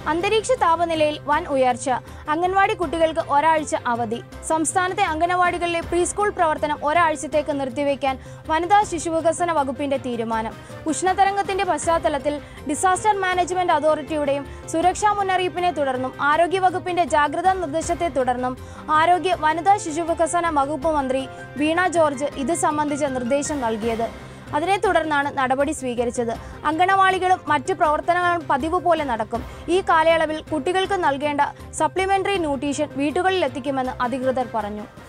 അന്തരീക്ഷ താപനിലയിൽ വൻ ഉയർച്ച അംഗൻവാടി കുട്ടികൾക്ക് ഒരാഴ്ച അവധി സംസ്ഥാനത്തെ അംഗനവാടികളിലെ പ്രീ സ്കൂൾ പ്രവർത്തനം ഒരാഴ്ചത്തേക്ക് നിർത്തിവെക്കാൻ വനിതാ ശിശുവികസന വകുപ്പിന്റെ തീരുമാനം ഉഷ്ണതരംഗത്തിന്റെ പശ്ചാത്തലത്തിൽ ഡിസാസ്റ്റർ മാനേജ്മെന്റ് അതോറിറ്റിയുടെയും സുരക്ഷാ മുന്നറിയിപ്പിനെ തുടർന്നും ആരോഗ്യവകുപ്പിന്റെ ജാഗ്രതാ നിർദ്ദേശത്തെ തുടർന്നും ആരോഗ്യ വനിതാ ശിശുവികസന വകുപ്പ് മന്ത്രി വീണ ജോർജ് ഇത് സംബന്ധിച്ച നിർദ്ദേശം നൽകിയത് അതിനെ തുടർന്നാണ് നടപടി സ്വീകരിച്ചത് അങ്കണവാടികളും മറ്റു പ്രവർത്തനങ്ങളും പതിവ് പോലെ നടക്കും ഈ കാലയളവിൽ കുട്ടികൾക്ക് നൽകേണ്ട സപ്ലിമെന്ററി ന്യൂട്രീഷൻ വീടുകളിൽ എത്തിക്കുമെന്ന് അധികൃതർ പറഞ്ഞു